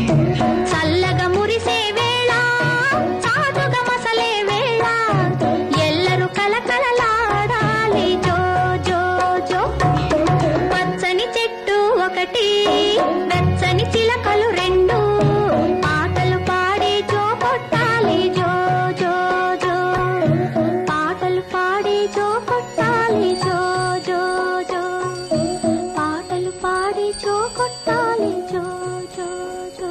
చల్లగా మురిసే వేళ చాటుగా మసలే వేళ ఎల్లరూ కలకలలాడాలి జో జో జో పచ్చని చెట్టు ఒకటి వెచ్చని చిలకలు రెండు పాటలు పాడి జో కొట్టాలి జో జో జో పాటలు పాడి జో కొట్టాలి జో జో జో పాటలు పాడి జో కొట్టాలి జో జో జో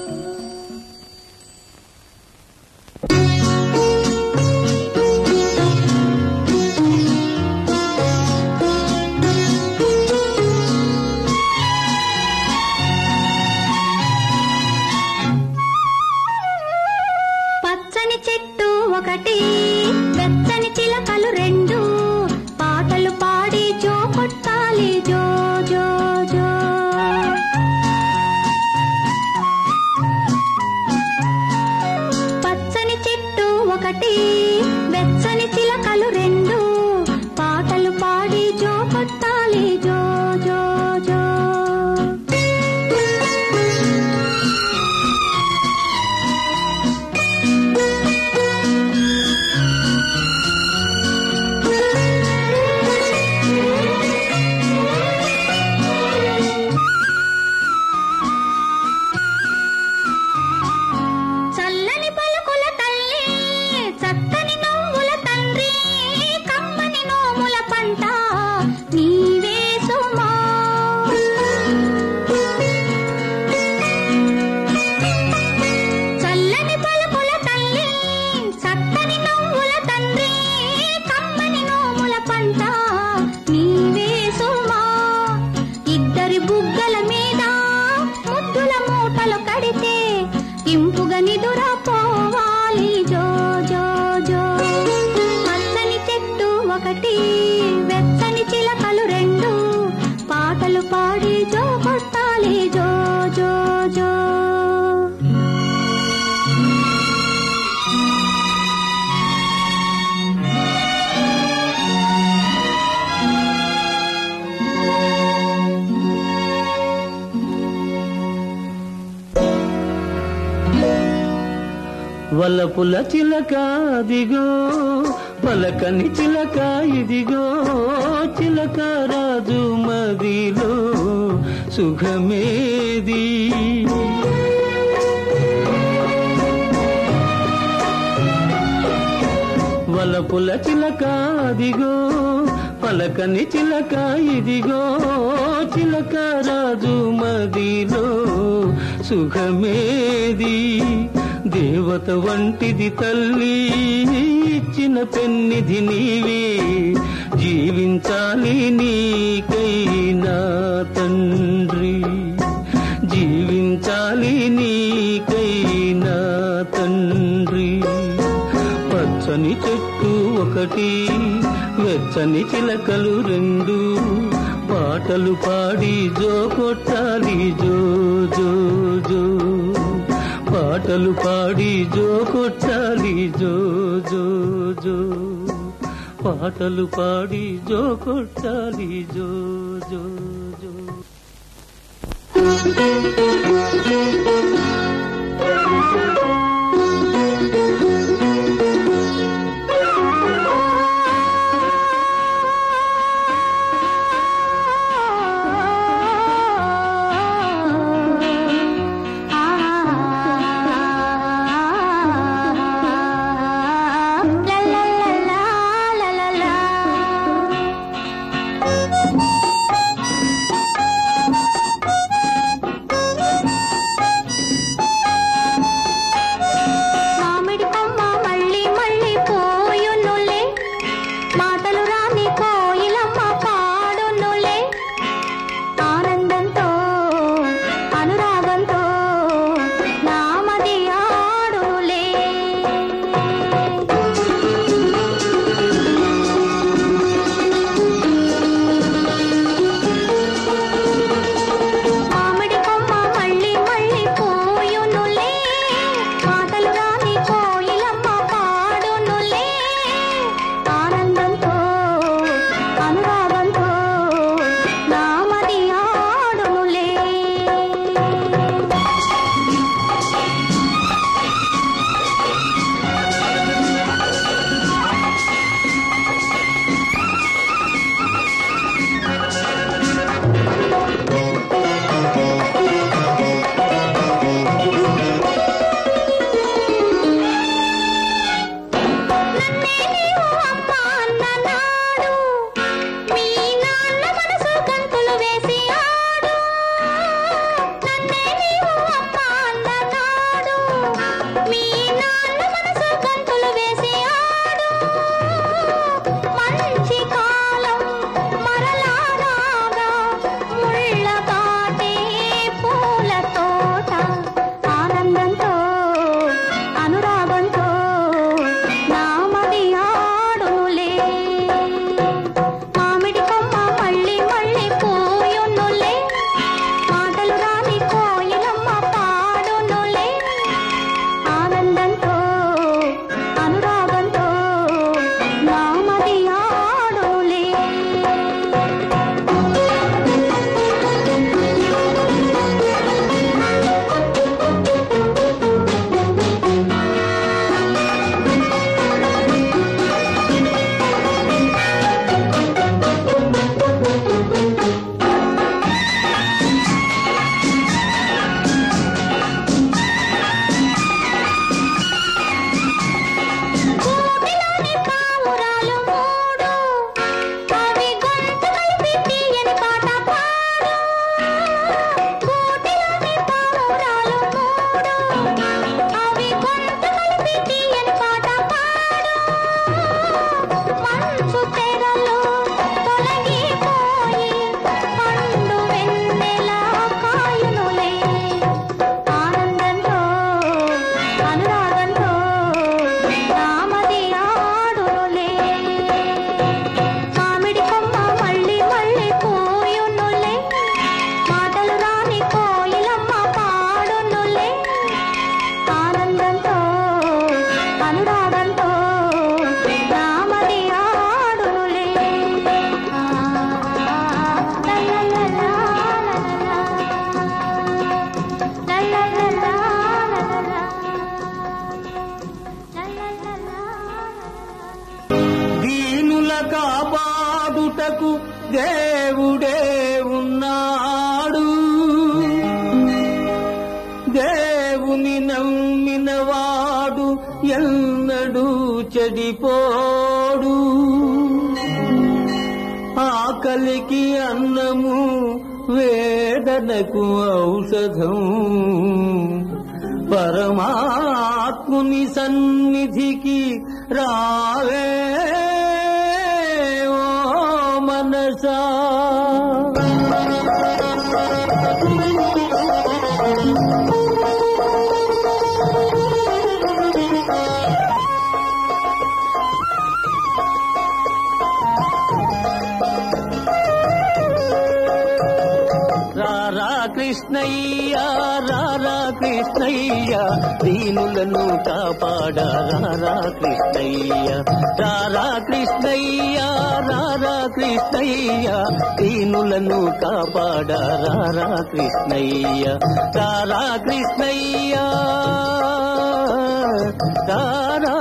పచ్చని చెట్టు ఒకటి వెచ్చని చిలకలు రెండు పాటలు పాడి జో కొట్టాలి జో జో జో పచ్చని చెట్టు ఒకటి వెచ్చని చిలకలు రెండు పాటలు పాడి జో కొట్టాలి జో జో జో చల్లని పలుకుల తల్లి చక్కని నవ్వుల తండ్రి కమ్మని నోముల పంట నీవే సుమా చల్లని పలుకుల తల్లి చక్కని నవ్వుల తండ్రి కమ్మని నోముల పంట నీవే సుమా ఇద్దరి బుగ్గల మీద ముద్దుల మూటలు కడితే ఇంపుగా నిదురా పోవాలి జో జో జో పచ్చని చెట్టు ఒకటి వెచ్చని చిలకలు రెండు పాటలు పాడి జో కొట్టాలి జో జో జో వలపుల చిలక దిగో పలకని చిలక ఇదిగో చిలక రాజు మదిలో సుఖమేది వలపుల చిలక దిగో పలకని చిలక ఇదిగో చిలక రాజు మదిలో సుఖమేది దేవత వంటిది తల్లి ఇచ్చిన పెన్నిధి నీవే జీవించాలి నీకైనా తండ్రి జీవించాలి నీకైనా తండ్రి పచ్చని చెట్టు ఒకటి వెచ్చని చిలకలు రెండు పాటలు పాడి జో కొట్టాలి జో జో జో పాటలు పాడి జో కొట్టాలి జో జో జో పాటలు పాడి జో కొట్టాలి జో జో జో లా లా లా లా లా లా లా కాపాడుటకు దేవుడే ఉన్నాడు దేవుని నమ్మినవాడు ఎన్నడూ చెడిపోడు ఆకలికి అన్నము వేదనకు ఔషధం పరమాత్ముని సన్నిధికి రావే ఓ మనసా రారా కృష్ణయ్య రారా కృష్ణయ్య దీనులను కాపాడ రారా కృష్ణయ్య రారా కృష్ణయ్య రారా కృష్ణయ్య దీనులను కాపాడ రారా కృష్ణయ్య రారా కృష్ణయ్య రారా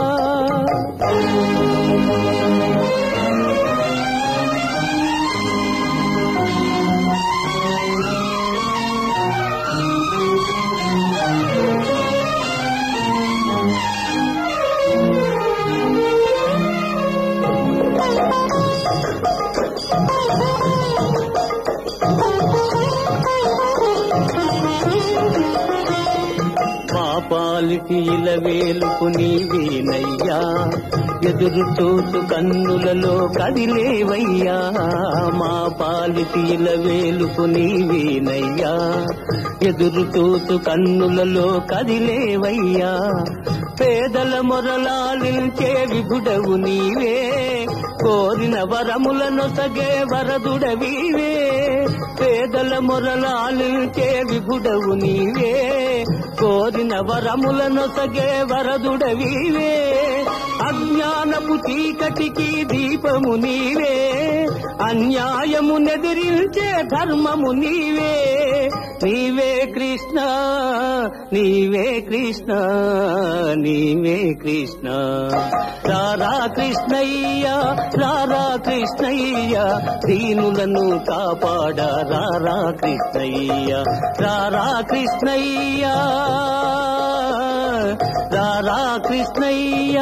మా పాలిటి ఇలవేలుకు నీవేనయ్యా ఎదురు చూసు కన్నులలో కదిలేవయ్యా మా పాలిటి ఇలవేలుకు నీవేనయ్యా ఎదురు చూసు కన్నులలో కదిలేవయ్యా పేదల మొరలాలించే విభుడవు నీవే కోరిన వరములను సగే వరదుడవీవే పేదల మొరలాలించే విభుడవు నీవే కోరిన వరములను సగే వరదుడవీవే అజ్ఞానపు చీకటికి దీపము నీవే అన్యాయము నెదిరించే ధర్మము నీవే నీవే కృష్ణ నీవే కృష్ణ నీవే కృష్ణ రారా కృష్ణయ్య రారా కృష్ణయ్య దీనులను కాపాడ రారా కృష్ణయ్య రారా కృష్ణయ్య రారా కృష్ణయ్య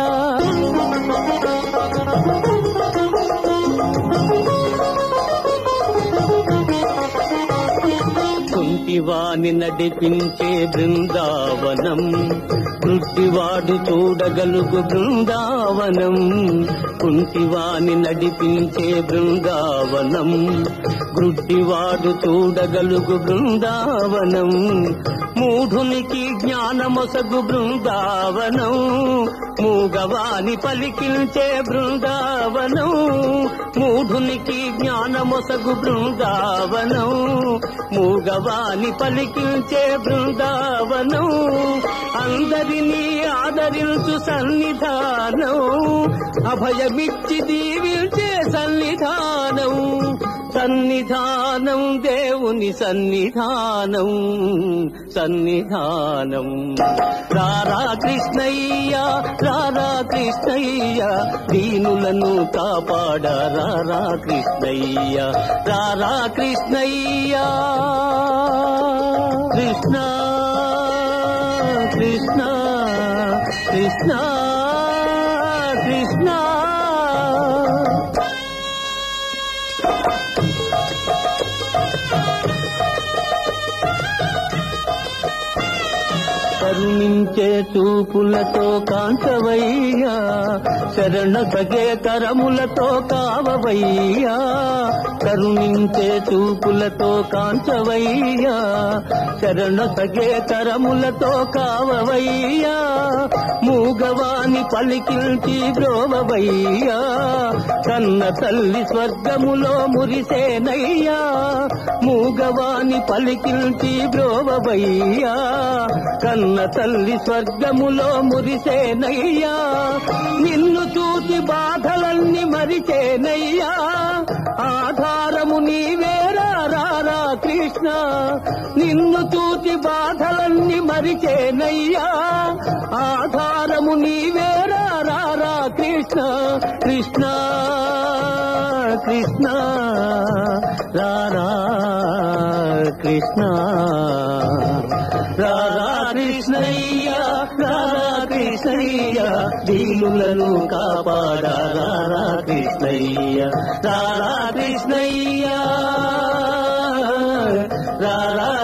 కుంటివాని నడిపించే బృందావనం కృట్టివాడు చూడగలుగు బృందావనం కుంటివాని నడిపించే బృందావనం గ్రుడ్డివాడు చూడగలుగు బృందావనం మూఢునికి జ్ఞానమొసగు బృందావనం మూగవాని పలికించే బృందావనం మూఢునికి జ్ఞానమొసగు బృందావనం మూగవాని పలికించే బృందావనం అందరినీ ఆదరించు సన్నిధానం అభయమిచ్చి దీవించే సన్నిధానం సన్నిధానం దేవుని సన్నిధానం సన్నిధానం రారా కృష్ణయ్య రారా కృష్ణయ్య దీనులను కాపాడ రారా కృష్ణయ్య రారా కృష్ణయ్య కృష్ణ కృష్ణ కృష్ణ కృష్ణ కరుణించే చూపులతో కాంచవయ్యా శరణ సగే కరములతో కావవయ్యా కరుణించే చూపులతో కాంచవయ్యా శరణ సగే కరములతో కావవయ్యా మూగవాని పలికిల్చి బ్రోవవయ్యా కన్న తల్లి స్వర్గములో మురిసేనయ్యా మూగవాని పలికిల్చి బ్రోవవయ్యా కన్న తల్లి స్వర్గములో మురిసేనయ్యా నిన్ను చూసి బాధలన్నీ మరిచేనయ్యా ఆధారము నీవేరా రారా కృష్ణ నిన్ను చూసి బాధలన్నీ మరిచేనయ్యా ఆధారము నీవేరా రారా కృష్ణ కృష్ణ కృష్ణ రారా కృష్ణ రారా కృష్ణయ్య రారా కృష్ణయ్య దీనులను కాపాడా రారా కృష్ణయ్య రారా కృష్ణయ్య రారా